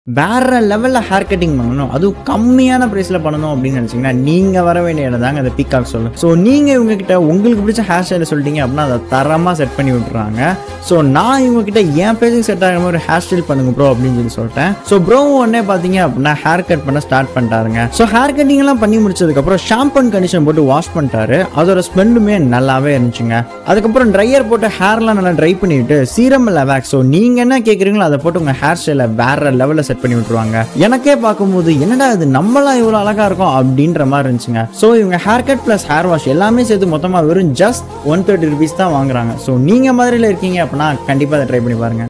வேற லெவலில் hair cutting பண்ணணும் அதுவும் கம்மியான ப்ரைஸில் பண்ணணும் அப்படின்னு நினச்சிங்கன்னா நீங்கள் வர வேண்டிய இடம் தாங்க அந்த பீகாக் சொல்லும் ஸோ நீங்கள் இவங்ககிட்ட உங்களுக்கு பிடிச்ச ஹேர் ஸ்டைலை சொல்லிட்டீங்க அப்படின்னா அதை தரமாக செட் பண்ணி விட்டுறாங்க ஸோ நான் இவங்ககிட்ட என் பேஜுக்கு செட் ஆகிற மாதிரி ஹேர் ஸ்டைல் பண்ணுங்க ப்ரோ அப்படின்னு சொல்லி சொல்லிட்டேன் ஸோ ப்ரோ உடனே பார்த்தீங்க அப்படின்னா ஹேர் கட் பண்ண ஸ்டார்ட் பண்ணிட்டாருங்க ஸோ ஹேர் கட்டிங் எல்லாம் பண்ணி முடிச்சதுக்கப்புறம் ஷாம்பு அண்ட் கண்டிஷன் போட்டு வாஷ் பண்ணிட்டாரு அதோட ஸ்மெல்லுமே நல்லாவே இருந்துச்சுங்க அதுக்கப்புறம் ட்ரையர் போட்டு ஹேர்லாம் நல்லா ட்ரை பண்ணிட்டு சீரம் இல்லை வேக்ஸ் ஸோ நீங்கள் என்ன கேட்குறீங்களோ அதை போட்டு உங்கள் ஹேர் ஸ்டைலை வேற லெவலில் செட் பண்ணி விட்டுருவாங்க எனக்கே பார்க்கும்போது என்னடா இது நம்மளாம் இவ்வளோ அழகா இருக்கும் அப்படின்ற மாதிரி இருந்துச்சுங்க ஸோ இவங்க hair cut plus hair wash எல்லாமே சேர்த்து மொத்தமாக வெறும் ஜஸ்ட் ஒன் தேர்ட்டி ருபீஸ் தான் வாங்குறாங்க ஸோ நீங்கள் மதுரையில் இருக்கீங்க அப்படின்னா கண்டிப்பாக அதை ட்ரை பண்ணி பாருங்க